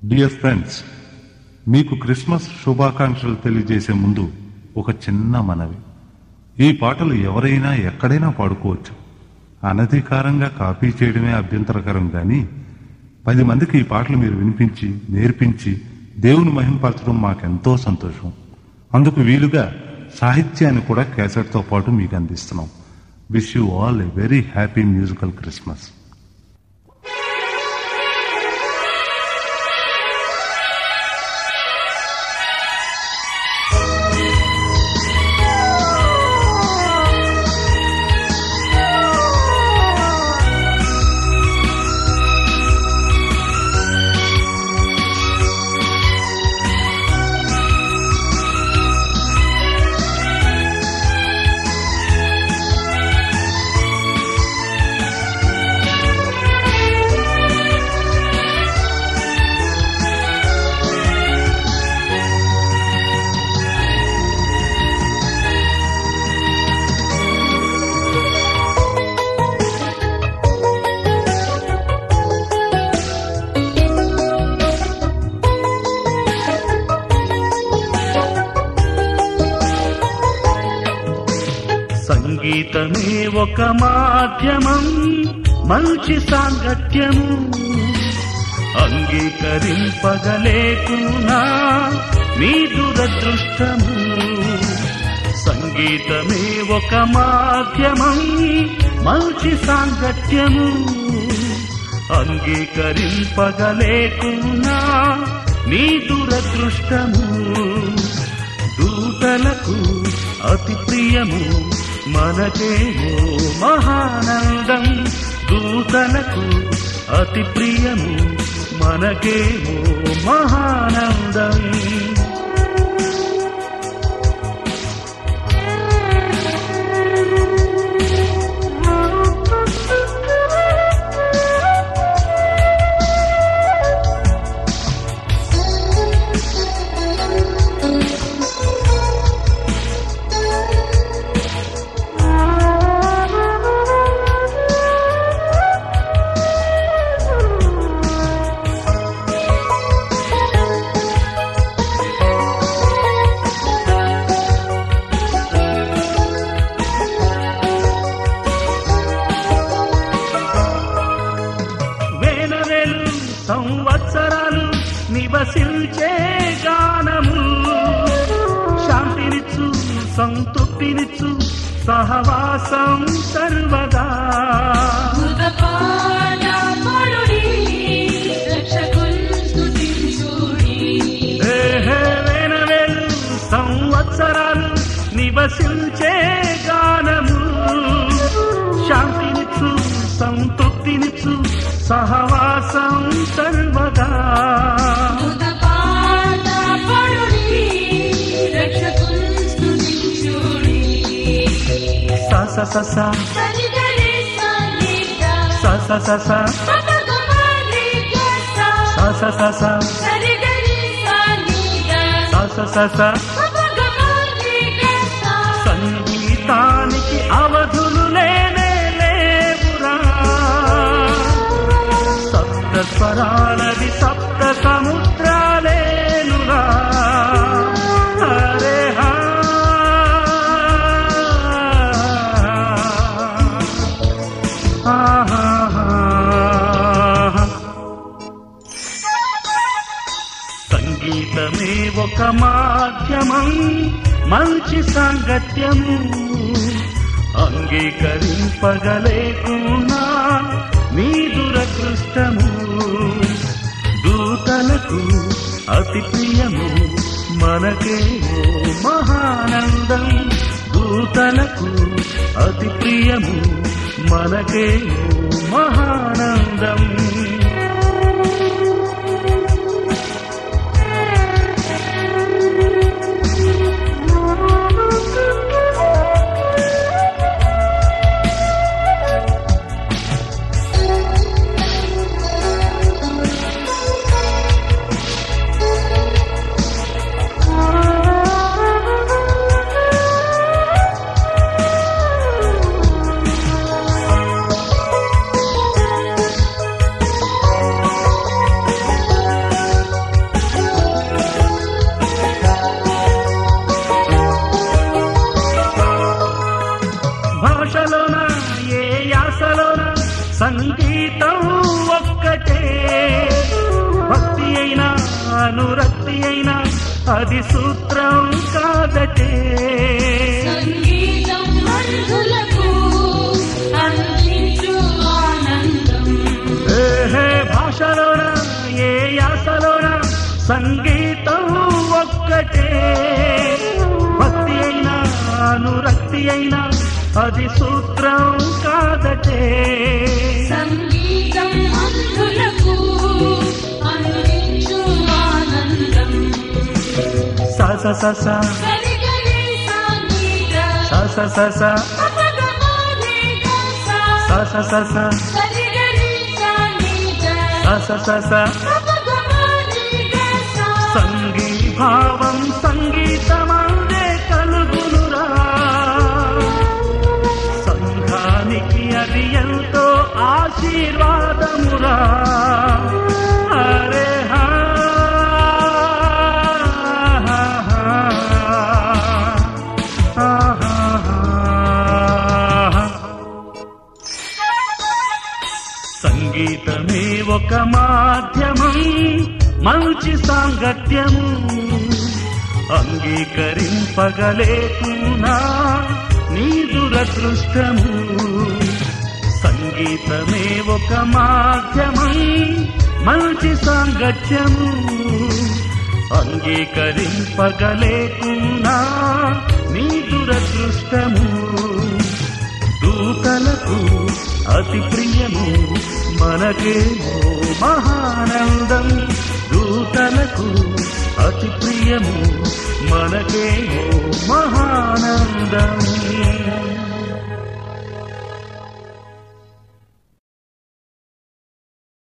Dear friends మీకు Christmas శుభాకాంక్షలు తెలియజేసే ముందు ఒక చిన్న మనవి ఈ పాటలు ఎవరైనా ఎక్కడైనా పాడుకోవచ్చు అనధికారంగా కాపీ చేయడమే అభ్యంతరకరం కానీ పది మందికి ఈ పాటలు మీరు వినిపించి నేర్పించి దేవుని మహింపరచడం మాకెంతో సంతోషం అందుకు వీలుగా సాహిత్యాన్ని కూడా క్యాసెట్తో పాటు మీకు అందిస్తున్నాం wish you all a very happy musical Christmas సంగీతమే ఒక మాధ్యమం మంచి సాంగత్యము అంగీకరింపగలేకునా మీ దురదృష్టము సంగీతమే ఒక మాధ్యమం మంచి సాంగత్యము అంగీకరింపగలేకునా నీ దురదృష్టము దూతలకు అతి ప్రియము మనకేమో మహానందం దూతలకు అతి ప్రియము మనకేమో మహానందం వేనవేలు సంవత్సరాలు నివసించే గానము శాంతినిచ్చు సంతృప్తినిచ్చు సహవాసం సర్వదా మృతపాటపడుడి, రక్షకుని స్తుతించుడి. ఏహే వేనవేలు సంవత్సరాలు నివసించే గానము శాంతినిచ్చు సంతృప్తినిచ్చు సహవాసం సర్వదా మృతపాటపడుడి, రక్షకుని స్తుతించుడి. స స స స సరిగరి సంగీత, స స స స పదగమరి గస. స స స స సరిగరి సంగీత, స స స స పదగమరి గస. సంగీతానికి అవధులు లేనే లేవురా సప్త స్వరాలది సప్త సముద్రాలేనురా హరే హా ఆహా సంగీతమే ఒక మాధ్యమం మంచి సాంగత్యము అంగీకరింపగలేకున్నా నీ దురదృష్టము దూతలకు అతి ప్రియము మనకేమో మహానందం దూతలకు అతి ప్రియము మనకేమో మహానందం ఆ భక్తి అయినా అది సూత్రం కాదటే సంగీతం బంధులకు అందించు ఆనందం ఏహే భాషలోన ఏ యాసలోన సంగీతం ఒక్కటే భక్తి అయినా అనురక్తి అయినా అది సూత్రం కాదటే సంగీతం బంధులకు అందించు ఆనందం స స స స సరిగరి సంగీత స స స స పదగమాలి గస స స స స సరిగరి సంగీత స స స స పదగమాలి గస సంగీభావం సంగీతమందే కలుగునురా సంఘానికి అది ఎంతో ఆశీర్వాదమురా అరే హా, హా, హా, హా, హా. సంగీతమే ఒక మాధ్యమం మంచి సాంగత్యము అంగీకరింపగలేకున్నా నీ దురదృష్టము సంగీతమే ఒక మాధ్యమం మంచి సాంగత్యము అంగీకరింపగలేకున్నా నీ దురదృష్టము దూతలకు అతి ప్రియము మనకేమో మహానందం దూతలకు అతి ప్రియము మనకేమో మహానందం